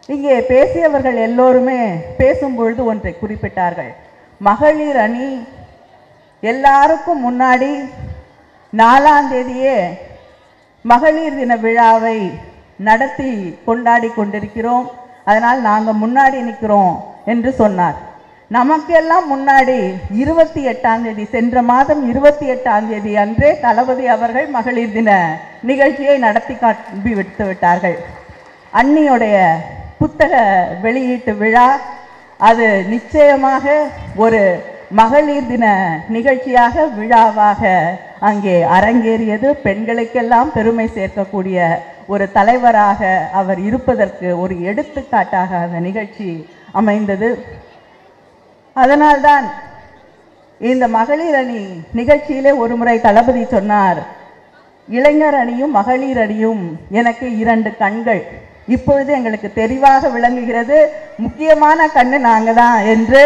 இங்கே பேசியவர்கள் எல்லோருமே பேசும்பொழுது ஒன்றை குறிப்பிட்டார்கள் மகளிர் அணி எல்லாருக்கும் முன்னாடி நாலாம் தேதியே மகளிர் தின விழாவை நடத்தி கொண்டாடி கொண்டிருக்கிறோம் அதனால் நாங்கள் முன்னாடி நிற்கிறோம் என்று சொன்னார் நமக்கெல்லாம் முன்னாடி இருபத்தி எட்டாம் தேதி சென்ற மாதம் இருபத்தி எட்டாம் தேதி அன்றே தளபதி அவர்கள் மகளிர் தின நிகழ்ச்சியை நடத்தி காட்டி விட்டு விட்டார்கள் அன்னியுடைய புத்தக வெளியீட்டு விழா அது நிச்சயமாக ஒரு மகளிர் தின நிகழ்ச்சியாக விழாவாக அங்கே அரங்கேறியது பெண்களுக்கெல்லாம் பெருமை சேர்க்கக்கூடிய ஒரு தலைவராக அவர் இருப்பதற்கு ஒரு எடுத்துக்காட்டாக அந்த நிகழ்ச்சி அமைந்தது அதனால்தான் இந்த மகளிர் அணி நிகழ்ச்சியிலே ஒரு முறை தளபதி சொன்னார் இளைஞர் அணியும் மகளிர் அணியும் எனக்கு இரண்டு கண்கள் இப்பொழுது எங்களுக்கு தெரிவாக விளங்குகிறது முக்கியமான கண்ணு நாங்க தான் என்று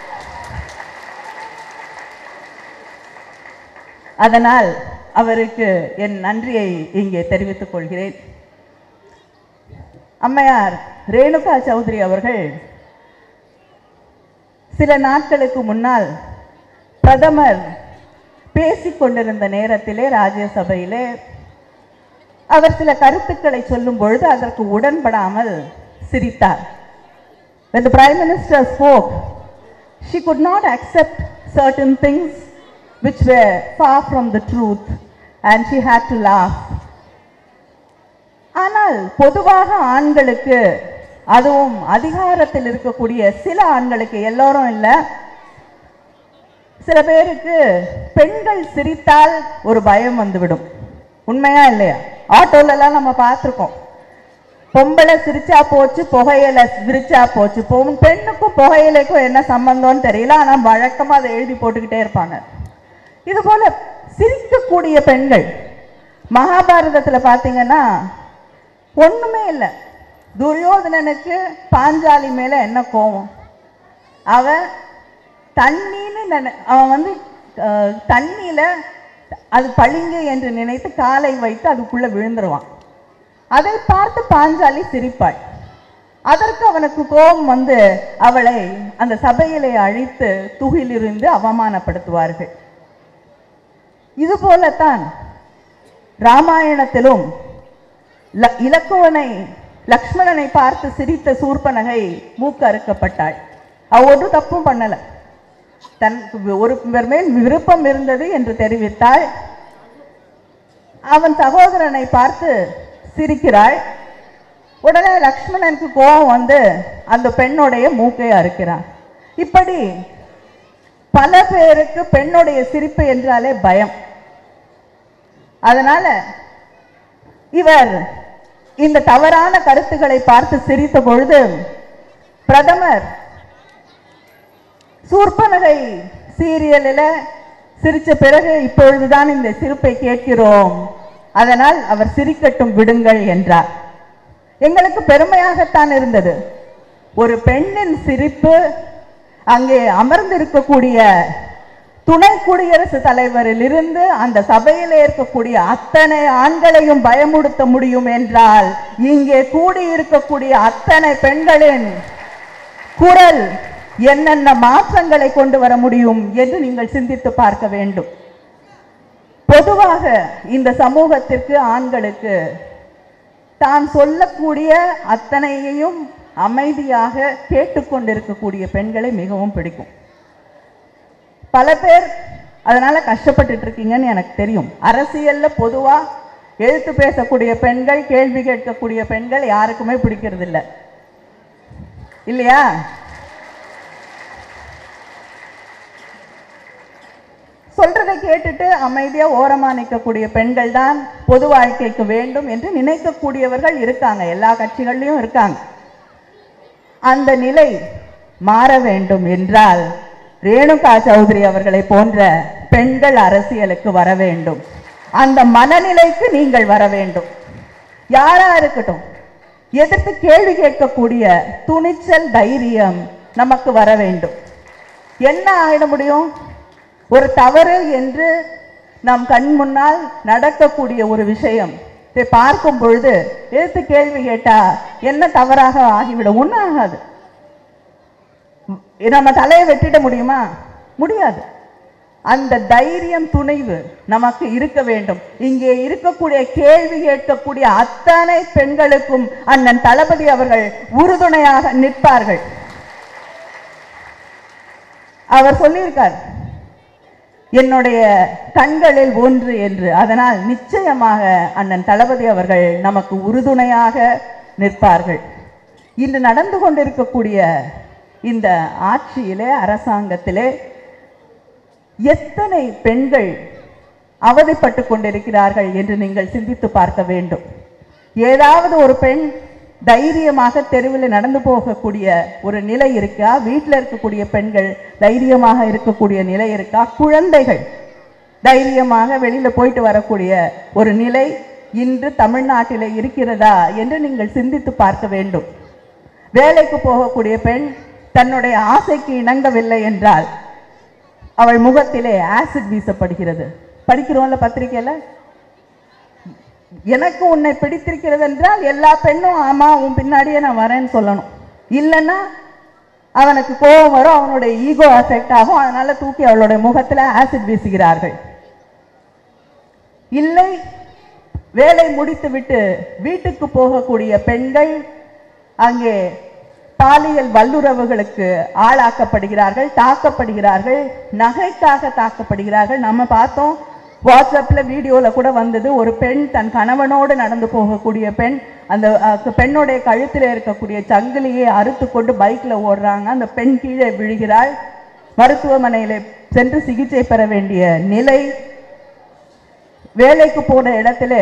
அதனால் அவருக்கு என் நன்றியை இங்கே தெரிவித்துக் கொள்கிறேன் அம்மையார் ரேணுகா சௌத்ரி அவர்கள் சில நாட்களுக்கு முன்னால் பிரதமர் பேசிக் கொண்டிருந்த நேரத்திலே ராஜ்யசபையிலே அவர் சில கருத்துக்களை சொல்லும் பொழுது அதற்கு உடன்படாமல் சிரித்தார் When the Prime Minister spoke, she could not accept certain things which were far from the truth and she had to laugh. ஆனால் பொதுவாக ஆண்களுக்கு அதுவும் அதிகாரத்தில் இருக்கக்கூடிய சில ஆண்களுக்கு எல்லோரும் இல்லை சில பேருக்கு பெண்கள் சிரித்தால் ஒரு பயம் வந்துவிடும் உண்மையா இல்லையா ஆட்டோலலாம் நம்ம பார்த்துருக்கோம் பொம்பளை சிரிச்சா போச்சு புகையில விரிச்சா போச்சு பொ- பெண்ணுக்கும் புகையிலைக்கும் என்ன சம்பந்தம்னு தெரியல ஆனால் வழக்கமாக அதை எழுதி போட்டுக்கிட்டே இருப்பாங்க இது போல சிரிக்கக்கூடிய பெண்கள் மகாபாரதத்தில் பார்த்தீங்கன்னா ஒண்ணுமே இல்லை துரியோதனனுக்கு பாஞ்சாலி மேல என்ன கோபம் அவன் தண்ணின்னு நினை அவன் வந்து அஹ், தண்ணியில அது பளிங்கு என்று நினைத்து காலை வைத்து அதுக்குள்ள விழுந்துருவான் அதை பார்த்து பாஞ்சாலி சிரிப்பாள் அதற்கு அவனுக்கு கோபம் வந்து அவளை அந்த சபையிலே அழித்து துகிலிருந்து அவமானப்படுத்துவார்கள் இது போலத்தான் ராமாயணத்திலும் ல- இலக்குவனை லக்ஷ்மணனை பார்த்து சிரித்த சூர்பனகை மூக்கு அறுக்கப்பட்டாள் அவ ஒரு தப்பும் பண்ணல தனக்கு ஒரு மேல் விருப்பம் இருந்தது என்று தெரிவித்தாள் அவன் சகோதரனை பார்த்து சிரிக்கிறாள் உடனே லக்ஷ்மணனுக்கு கோபம் வந்து அந்த பெண்ணுடைய மூக்கை அறுக்கிறான் இப்படி பல பேருக்கு பெண்ணுடைய சிரிப்பு என்றாலே பயம் அதனால இவர் இந்த தவறான கருத்துக்களை பார்த்து சிரித்த பொழுது பிரதமர் சூர்பனகை சீரியலில் சிரிச்ச பிறகு இப்பொழுதுதான் இந்த சிரிப்பை கேட்கிறோம் அதனால் அவர் சிரிக்கட்டும் விடுங்கள் என்றார் எங்களுக்கு பெருமையாகத்தான் இருந்தது ஒரு பெண்ணின் சிரிப்பு அங்கே அமர்ந்திருக்கக்கூடிய துணை குடியரசுத் தலைவரிலிருந்து அந்த சபையில் இருக்கக்கூடிய அத்தனை ஆண்களையும் பயமுடுத்த முடியும் என்றால் இங்கே கூடியிருக்கக்கூடிய அத்தனை பெண்களின் குரல் என்னென்ன மாற்றங்களை கொண்டு வர முடியும் என்று நீங்கள் சிந்தித்து பார்க்க வேண்டும் பொதுவாக இந்த சமூகத்திற்கு ஆண்களுக்கு தான் சொல்லக்கூடிய அத்தனையையும் அமைதியாக கேட்டுக்கொண்டிருக்கக்கூடிய பெண்களை மிகவும் பிடிக்கும் பல பேர் அதனால கஷ்டப்பட்டுட்டு இருக்கீங்கன்னு எனக்கு தெரியும் அரசியல்ல பொதுவா எழுத்து பேசக்கூடிய பெண்கள் கேள்வி கேட்கக்கூடிய பெண்கள் யாருக்குமே பிடிக்கிறது இல்ல இல்லையா சொல்றதை கேட்டுட்டு அமைதியா ஓரமா நிற்கக்கூடிய பெண்கள் தான் பொது வாழ்க்கைக்கு வேண்டும் என்று நினைக்கக்கூடியவர்கள் இருக்காங்க எல்லா கட்சிகள்லயும் இருக்காங்க அந்த நிலை மாற வேண்டும் என்றால் ரேணுகா சௌத்ரி அவர்களை போன்ற பெண்கள் அரசியலுக்கு வர வேண்டும் அந்த மனநிலைக்கு நீங்கள் வர வேண்டும் யாரா இருக்கட்டும் எதிர்த்து கேள்வி கேட்கக்கூடிய துணிச்சல் தைரியம் நமக்கு வர வேண்டும் என்ன ஆயிட முடியும் ஒரு தவறு என்று நம் கண் முன்னால் நடக்கக்கூடிய ஒரு விஷயம் இதை பார்க்கும் பொழுது எதிர்த்து கேள்வி கேட்டா என்ன தவறாக ஆகிவிடும் ஒன்றும் ஆகாது நம்ம தலையை வெட்டிட முடியுமா முடியாது அந்த தைரியம் துணிவு நமக்கு இருக்க வேண்டும் இங்கே இருக்கக்கூடிய கேள்வி கேட்கக்கூடிய அத்தனை பெண்களுக்கும் அண்ணன் தளபதி அவர்கள் உறுதுணையாக நிற்பார்கள் அவர் சொல்லியிருக்கார் என்னுடைய கண்களில் ஒன்று என்று அதனால் நிச்சயமாக அண்ணன் தளபதி அவர்கள் நமக்கு உறுதுணையாக நிற்பார்கள் இன்று நடந்து கொண்டிருக்கக்கூடிய இந்த ஆட்சியிலே அரசாங்கத்திலே எத்தனை பெண்கள் அவதிப்பட்டு கொண்டிருக்கிறார்கள் என்று நீங்கள் சிந்தித்து பார்க்க வேண்டும் ஏதாவது ஒரு பெண் தைரியமாக தெருவில் நடந்து போகக்கூடிய ஒரு நிலை இருக்கா வீட்டில் இருக்கக்கூடிய பெண்கள் தைரியமாக இருக்கக்கூடிய நிலை இருக்கா குழந்தைகள் தைரியமாக வெளியில போயிட்டு வரக்கூடிய ஒரு நிலை இன்று தமிழ்நாட்டில் இருக்கிறதா என்று நீங்கள் சிந்தித்து பார்க்க வேண்டும் வேலைக்கு போகக்கூடிய பெண் தன்னுடைய ஆசைக்கு இணங்கவில்லை என்றால் அவள் முகத்திலே ஆசிட் வீசப்படுகிறது படிக்கிறோம்ல பத்திரிக்கையில எனக்கு உன்னை பிடித்திருக்கிறது என்றால் எல்லா பெண்ணும் ஆமா உன் பின்னாடியே நான் வரேன்னு சொல்லணும் இல்லைன்னா அவனுக்கு கோபம் வரும் அவனுடைய ஈகோ அஃபெக்ட் ஆகும் அதனால தூக்கி அவளுடைய முகத்துல ஆசிட் வீசுகிறார்கள் இல்லை வேலை முடித்துவிட்டு வீட்டுக்கு போகக்கூடிய பெண்கள் அங்கே பாலியல் வல்லுறவுகளுக்கு ஆளாக்கப்படுகிறார்கள் தாக்கப்படுகிறார்கள் நகைக்காக தாக்கப்படுகிறார்கள் நம்ம பார்த்தோம் வாட்ஸ்அப்ல வீடியோல கூட வந்தது ஒரு பெண் தன் கணவனோடு நடந்து போகக்கூடிய பெண் அந்த அஹ், பெண்ணுடைய கழுத்தில் இருக்கக்கூடிய சங்கிலியை அறுத்து கொண்டு பைக்ல ஓடுறாங்க அந்த பெண் கீழே விழுகிறாள் மருத்துவமனையில சென்று சிகிச்சை பெற வேண்டிய நிலை வேலைக்கு போன இடத்துல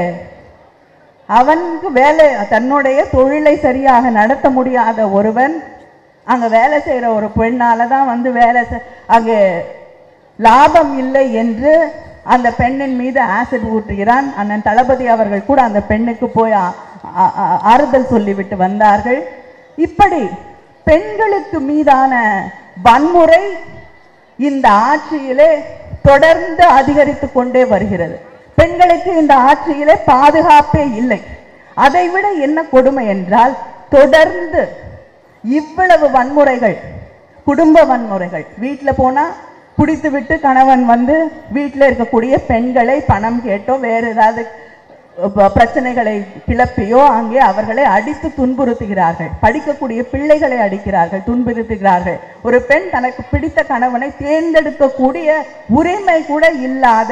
அவனுக்கு வேலை தன்னுடைய தொழிலை சரியாக நடத்த முடியாத ஒருவன் அங்க வேலை செய்யற ஒரு பெண்ணால தான் வந்து வேலை செ- அங்கே லாபம் இல்லை என்று அந்த பெண்ணின் மீது ஆசிட் ஊற்றுகிறான் அண்ணன் தளபதி அவர்கள் கூட அந்த பெண்ணுக்கு போய் ஆ- ஆ- ஆ- ஆறுதல் சொல்லிவிட்டு வந்தார்கள் இப்படி பெண்களுக்கு மீதான வன்முறை இந்த ஆட்சியிலே தொடர்ந்து அதிகரித்து கொண்டே வருகிறது பெண்களுக்கு இந்த ஆட்சியிலே பாதுகாப்பே இல்லை அதைவிட என்ன கொடுமை என்றால் தொடர்ந்து இவ்வளவு வன்முறைகள் குடும்ப வன்முறைகள் வீட்டில் போனா குடித்து விட்டு கணவன் வந்து வீட்டில் இருக்கக்கூடிய பெண்களை பணம் கேட்டோ வேற ஏதாவது ப- பிரச்சனைகளை கிளப்பியோ அங்கே அவர்களை அடித்து துன்புறுத்துகிறார்கள் படிக்கக்கூடிய பிள்ளைகளை அடிக்கிறார்கள் துன்புறுத்துகிறார்கள் ஒரு பெண் தனக்கு பிடித்த கணவனை தேர்ந்தெடுக்கக்கூடிய உரிமை கூட இல்லாத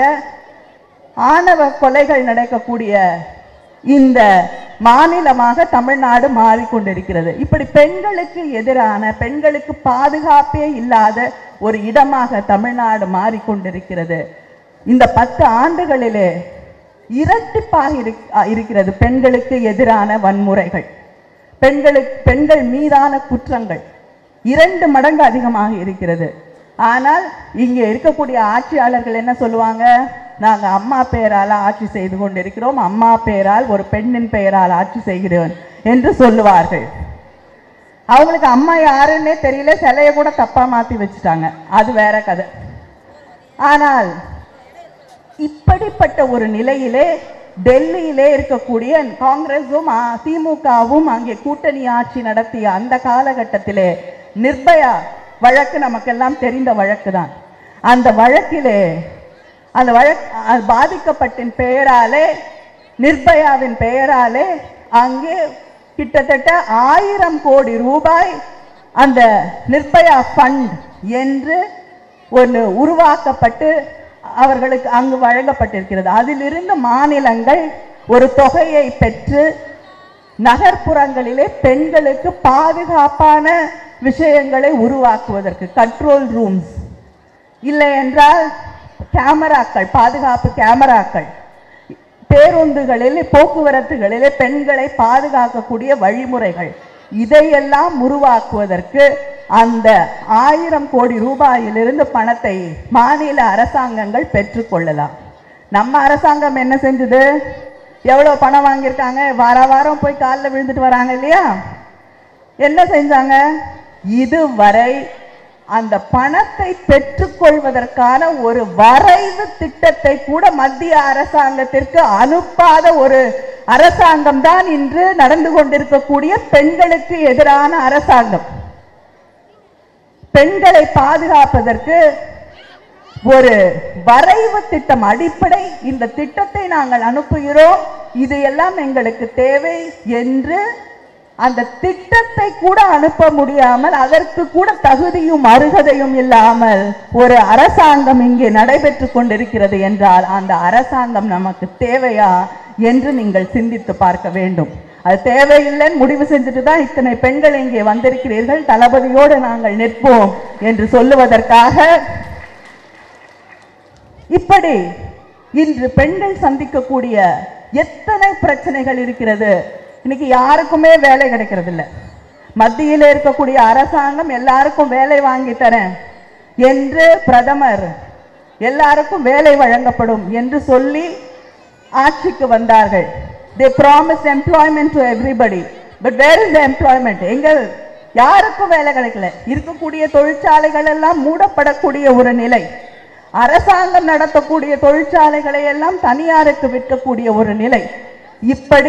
ஆணவ கொலைகள் நடக்கக்கூடிய இந்த மாநிலமாக தமிழ்நாடு மாறிக்கொண்டிருக்கிறது இப்படி பெண்களுக்கு எதிரான பெண்களுக்கு பாதுகாப்பே இல்லாத ஒரு இடமாக தமிழ்நாடு மாறிக்கொண்டிருக்கிறது இந்த பத்து ஆண்டுகளிலே இரட்டிப்பாக இருக்- இருக்கிறது பெண்களுக்கு எதிரான வன்முறைகள் பெண்களுக்கு பெண்கள் மீதான குற்றங்கள் இரண்டு மடங்கு அதிகமாக இருக்கிறது ஆனால் இங்கே இருக்கக்கூடிய ஆட்சியாளர்கள் என்ன சொல்லுவாங்க நாங்க அம்மா பெயரால் ஆட்சி செய்து கொண்டிருக்கிறோம் அம்மா பெயரால் ஒரு பெண்ணின் பெயரால் ஆட்சி செய்கிறோம் என்று சொல்லுவார்கள் அவங்களுக்கு அம்மா யாருன்னே தெரியல சிலையை கூட தப்பா மாத்தி வச்சுட்டாங்க அது வேற கதை ஆனால் இப்படிப்பட்ட ஒரு நிலையிலே டெல்லியிலே இருக்கக்கூடிய காங்கிரஸும் அ- திமுகவும் அங்கே கூட்டணி ஆட்சி நடத்திய அந்த காலகட்டத்திலே நிர்பயா வழக்கு நமக்கெல்லாம் தெரிந்த வழக்கு தான் அந்த வழக்கிலே அந்த வழக் அது பாதிக்கப்பட்டின் பெயராலே நிர்பயாவின் பெயராலே அங்கே கிட்டத்தட்ட ஆயிரம் கோடி ரூபாய் அந்த நிர்பயா ஃபண்ட் என்று ஒன்று உருவாக்கப்பட்டு அவர்களுக்கு அங்கு வழங்கப்பட்டிருக்கிறது அதிலிருந்து மாநிலங்கள் ஒரு தொகையை பெற்று நகர்ப்புறங்களிலே பெண்களுக்கு பாதுகாப்பான விஷயங்களை உருவாக்குவதற்கு கண்ட்ரோல் ரூம்ஸ் இல்லை என்றால் கேமராக்கள் பாதுகாப்பு கேமராக்கள் பேருந்துகளில் போக்குவரத்துகளிலே பெண்களை பாதுகாக்கக்கூடிய வழிமுறைகள் இதையெல்லாம் உருவாக்குவதற்கு அந்த ஆயிரம் கோடி ரூபாயிலிருந்து பணத்தை மாநில அரசாங்கங்கள் பெற்றுக்கொள்ளலாம் நம்ம அரசாங்கம் என்ன செஞ்சது எவ்வளவு பணம் வாங்கியிருக்காங்க வார வாரம் போய் காலில் விழுந்துட்டு வராங்க இல்லையா என்ன செஞ்சாங்க இதுவரை அந்த பணத்தை பெற்றுக்கொள்வதற்கான ஒரு வரைவு திட்டத்தை கூட மத்திய அரசாங்கத்திற்கு அனுப்பாத ஒரு அரசாங்கம் தான் இன்று நடந்து கொண்டிருக்கக்கூடிய பெண்களுக்கு எதிரான அரசாங்கம் பெண்களை பாதுகாப்பதற்கு ஒரு வரைவு திட்டம் அடிப்படை இந்த திட்டத்தை நாங்கள் அனுப்புகிறோம் இது எல்லாம் எங்களுக்கு தேவை என்று அந்த திட்டத்தை கூட அனுப்ப முடியாமல் அதற்கு கூட தகுதியும் அருகதையும் இல்லாமல் ஒரு அரசாங்கம் இங்கே நடைபெற்று கொண்டிருக்கிறது என்றால் அந்த அரசாங்கம் நமக்கு தேவையா என்று நீங்கள் சிந்தித்து பார்க்க வேண்டும் அது தேவையில்லைன்னு முடிவு செஞ்சுட்டு தான் இத்தனை பெண்கள் இங்கே வந்திருக்கிறீர்கள் தளபதியோடு நாங்கள் நிற்போம் என்று சொல்லுவதற்காக இப்படி இன்று பெண்கள் சந்திக்கக்கூடிய எத்தனை பிரச்சனைகள் இருக்கிறது இன்னைக்கு யாருக்குமே வேலை கிடைக்கிறது இல்ல மத்தியில் இருக்கக்கூடிய அரசாங்கம் எல்லாருக்கும் வேலை வாங்கி தரேன் என்று பிரதமர் எல்லாருக்கும் வேலை வழங்கப்படும் என்று சொல்லி ஆட்சிக்கு வந்தார்கள் they promised employment to everybody but where is the employment எங்க யாருக்கும் வேலை கிடைக்கல இருக்கக்கூடிய தொழிற்சாலைகள் எல்லாம் மூடப்படக்கூடிய ஒரு நிலை அரசாங்கம் நடத்தக்கூடிய தொழிற்சாலைகளை எல்லாம் தனியாருக்கு விற்கக்கூடிய ஒரு நிலை இப்படி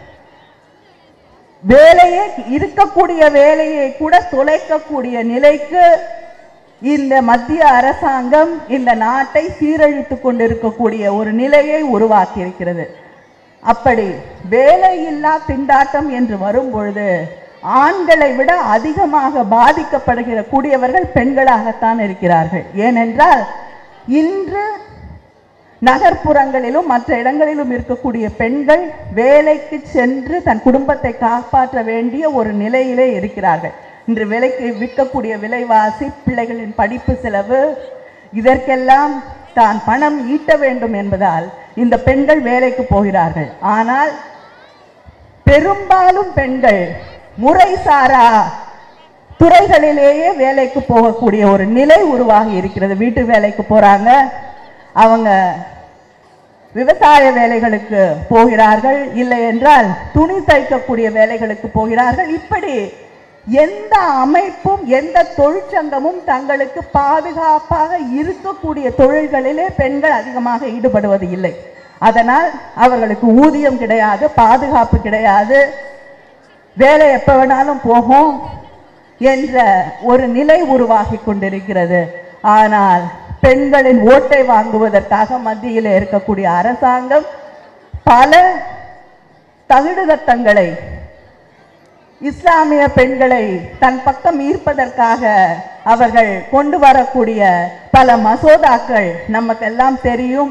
வேலையை இருக்கக்கூடிய வேலையை கூட தொலைக்கக்கூடிய நிலைக்கு இந்த மத்திய அரசாங்கம் இந்த நாட்டை சீரழித்துக் கொண்டிருக்கக்கூடிய ஒரு நிலையை உருவாக்கி இருக்கிறது அப்படி வேலையில்லா திண்டாட்டம் என்று வரும் பொழுது ஆண்களை விட அதிகமாக பாதிக்கப்படுகிற கூடியவர்கள் பெண்களாகத்தான் இருக்கிறார்கள் ஏனென்றால் இன்று நகர்ப்புறங்களிலும் மற்ற இடங்களிலும் இருக்கக்கூடிய பெண்கள் வேலைக்கு சென்று தன் குடும்பத்தை காப்பாற்ற வேண்டிய ஒரு நிலையிலே இருக்கிறார்கள் இன்று விலைக்கு விற்கக்கூடிய விலைவாசி பிள்ளைகளின் படிப்பு செலவு இதற்கெல்லாம் தான் பணம் ஈட்ட வேண்டும் என்பதால் இந்த பெண்கள் வேலைக்கு போகிறார்கள் ஆனால் பெரும்பாலும் பெண்கள் முறைசாரா துறைகளிலேயே வேலைக்கு போகக்கூடிய ஒரு நிலை உருவாகி இருக்கிறது வீட்டு வேலைக்கு போறாங்க அவங்க விவசாய வேலைகளுக்கு போகிறார்கள் இல்லை என்றால் துணி தைக்கக்கூடிய வேலைகளுக்கு போகிறார்கள் இப்படி எந்த அமைப்பும் எந்த தொழிற்சங்கமும் தங்களுக்கு பாதுகாப்பாக இருக்கக்கூடிய தொழில்களிலே பெண்கள் அதிகமாக ஈடுபடுவது இல்லை அதனால் அவர்களுக்கு ஊதியம் கிடையாது பாதுகாப்பு கிடையாது வேலை எப்ப வேணாலும் போகும் என்ற ஒரு நிலை உருவாகி கொண்டிருக்கிறது ஆனால் பெண்களின் ஓட்டை வாங்குவதற்காக மத்தியில் இருக்கக்கூடிய அரசாங்கம் பல தகுடுதத்தங்களை இஸ்லாமிய பெண்களை தன் பக்கம் ஈர்ப்பதற்காக அவர்கள் கொண்டு வரக்கூடிய பல மசோதாக்கள் நமக்கெல்லாம் தெரியும்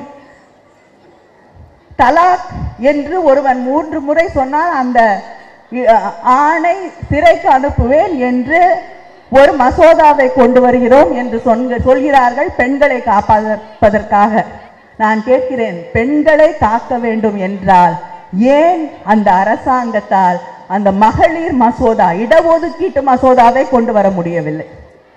தலாக் என்று ஒருவன் மூன்று முறை சொன்னால் அந்த இ- ஆணை சிறைக்கு அனுப்புவேன் என்று ஒரு மசோதாவை கொண்டு வருகிறோம் என்று சொன்க- சொல்கிறார்கள் பெண்களை காப்பாற்றுவதற்காக நான் கேட்கிறேன் பெண்களை காக்க வேண்டும் என்றால் ஏன் அந்த அரசாங்கத்தால் அந்த மகளிர் மசோதா இடஒதுக்கீட்டு மசோதாவை கொண்டு வர முடியவில்லை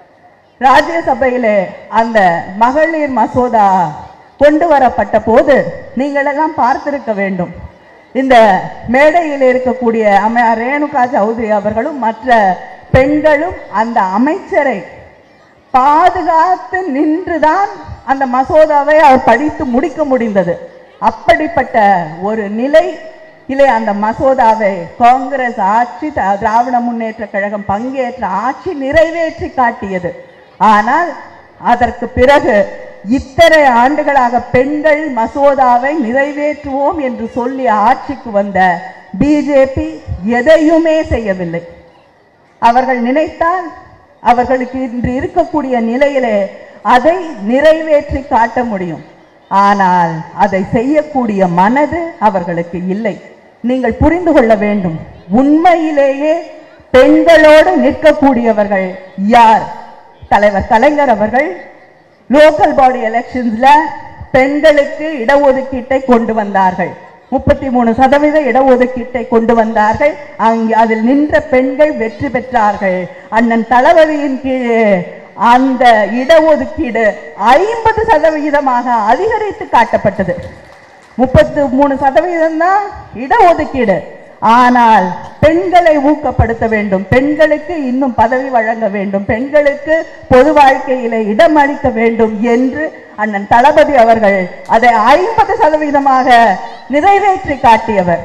ராஜ்யசபையிலே அந்த மகளிர் மசோதா கொண்டு வரப்பட்ட போது நீங்கள் எல்லாம் பார்த்திருக்க வேண்டும் இந்த மேடையில் இருக்கக்கூடிய அம்மையார் ரேணுகா சௌத்ரி அவர்களும் மற்ற பெண்களும் அந்த அமைச்சரை பாதுகாத்து நின்றுதான் அந்த மசோதாவை அவர் படித்து முடிக்க முடிந்தது அப்படிப்பட்ட ஒரு நிலை இல்லை அந்த மசோதாவை காங்கிரஸ் ஆட்சி த- திராவிட முன்னேற்ற கழகம் பங்கேற்ற ஆட்சி நிறைவேற்றி காட்டியது ஆனால் அதற்கு பிறகு இத்தனை ஆண்டுகளாக பெண்கள் மசோதாவை நிறைவேற்றுவோம் என்று சொல்லி ஆட்சிக்கு வந்த பிஜேபி எதையுமே செய்யவில்லை அவர்கள் நினைத்தால் அவர்களுக்கு இன்று இருக்கக்கூடிய நிலையிலே அதை நிறைவேற்றி காட்ட முடியும் ஆனால் அதை செய்யக்கூடிய மனது அவர்களுக்கு இல்லை நீங்கள் புரிந்து கொள்ள வேண்டும் உண்மையிலேயே பெண்களோடு நிற்கக்கூடியவர்கள் யார் தலைவர் கலைஞர் அவர்கள் லோக்கல் பாடி எலெக்ஷன்ஸ்ல பெண்களுக்கு இடஒதுக்கீட்டை கொண்டு வந்தார்கள் முப்பத்தி மூணு சதவீத இடஒதுக்கீட்டை கொண்டு வந்தார்கள் அங்கு அதில் நின்ற பெண்கள் வெற்றி பெற்றார்கள் அண்ணன் தளபதியின் கீழே அந்த இடஒதுக்கீடு ஐம்பது சதவிகிதமாக அதிகரித்து காட்டப்பட்டது முப்பத்து மூணு சதவீதம் தான் இடஒதுக்கீடு ஆனால் பெண்களை ஊக்கப்படுத்த வேண்டும் பெண்களுக்கு இன்னும் பதவி வழங்க வேண்டும் பெண்களுக்கு பொது வாழ்க்கையில இடம் அளிக்க வேண்டும் என்று அண்ணன் தளபதி அவர்கள் அதை ஐம்பது சதவீதமாக நிறைவேற்றி காட்டியவர்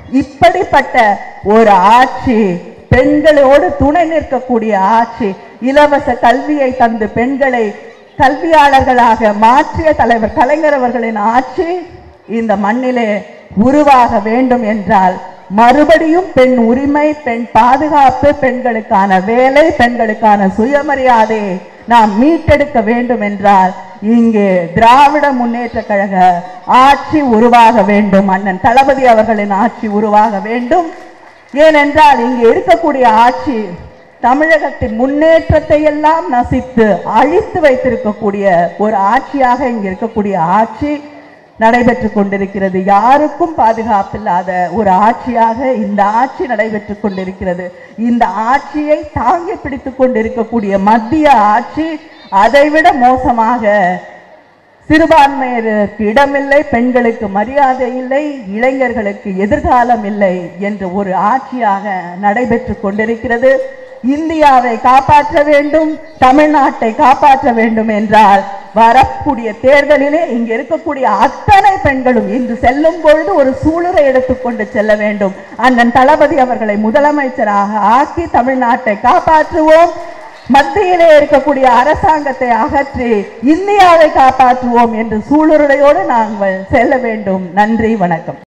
இப்படிப்பட்ட ஒரு ஆட்சி பெண்களோடு துணை நிற்கக்கூடிய ஆட்சி இலவச கல்வியை தந்து பெண்களை கல்வியாளர்களாக மாற்றிய தலைவர் கலைஞர் அவர்களின் ஆட்சி இந்த மண்ணிலே உருவாக வேண்டும் என்றால் மறுபடியும் பெண் உரிமை பெண் பாதுகாப்பு பெண்களுக்கான வேலை பெண்களுக்கான சுயமரியாதையை நாம் மீட்டெடுக்க வேண்டும் என்றால் இங்கே திராவிட முன்னேற்ற கழக ஆட்சி உருவாக வேண்டும் அண்ணன் தளபதி அவர்களின் ஆட்சி உருவாக வேண்டும் ஏனென்றால் இங்கே இருக்கக்கூடிய ஆட்சி தமிழகத்தின் முன்னேற்றத்தை எல்லாம் நசித்து அழித்து வைத்திருக்கக்கூடிய ஒரு ஆட்சியாக இங்கே இருக்கக்கூடிய ஆட்சி நடைபெற்று கொண்டிருக்கிறது யாருக்கும் பாதுகாப்பில்லாத ஒரு ஆட்சியாக இந்த ஆட்சி நடைபெற்று கொண்டிருக்கிறது இந்த ஆட்சியை தாங்கி பிடித்துக் கொண்டிருக்கக்கூடிய மத்திய ஆட்சி அதைவிட மோசமாக சிறுபான்மையினருக்கு இடமில்லை பெண்களுக்கு மரியாதை இல்லை இளைஞர்களுக்கு எதிர்காலம் இல்லை என்ற ஒரு ஆட்சியாக நடைபெற்று கொண்டிருக்கிறது இந்தியாவை காப்பாற்ற வேண்டும் தமிழ்நாட்டை காப்பாற்ற வேண்டும் என்றால் வரக்கூடிய தேர்தலிலே இங்க இருக்கக்கூடிய அத்தனை பெண்களும் இன்று செல்லும் பொழுது ஒரு சூளுரை எடுத்துக்கொண்டு செல்ல வேண்டும் அண்ணன் தளபதி அவர்களை முதலமைச்சராக ஆக்கி தமிழ்நாட்டை காப்பாற்றுவோம் மத்தியிலே இருக்கக்கூடிய அரசாங்கத்தை அகற்றி இந்தியாவை காப்பாற்றுவோம் என்று சூளுரையோடு நாங்கள் செல்ல வேண்டும் நன்றி வணக்கம்